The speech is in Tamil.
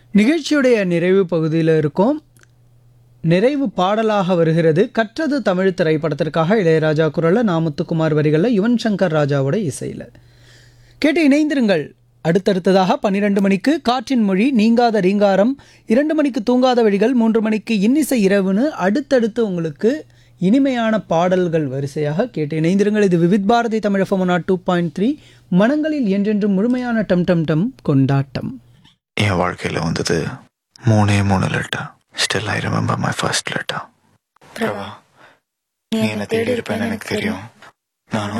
நிகழ்ச்சியுடைய நிறைவு பகுதியில் இருக்கோம் நிறைவு பாடலாக வருகிறது கற்றது தமிழ் திரைப்படத்திற்காக இளையராஜா குரலில் நாமுத்துக்குமார் வரிகளில் யுவன் சங்கர் ராஜாவோட இசையில் கேட்டு இணைந்திருங்கள் அடுத்தடுத்ததாக பன்னிரண்டு மணிக்கு காற்றின் மொழி நீங்காத ரீங்காரம் இரண்டு மணிக்கு தூங்காத வழிகள் மூன்று மணிக்கு இன்னிசை இரவுன்னு அடுத்தடுத்து உங்களுக்கு இனிமையான பாடல்கள் வரிசையாக கேட்டு இணைந்திருங்கள் இது Vividh Bharati Tamil FM two point three மனங்களில் என்றென்றும் முழுமையான டம் டம் டம் கொண்டாட்டம் என் வாழ்க்கையில் வந்தது மூணே மூணு letter still I remember my first letter Prabha நீ என்ன தேடி இருப்பேன்னு எனக்கு தெரியும் நானும்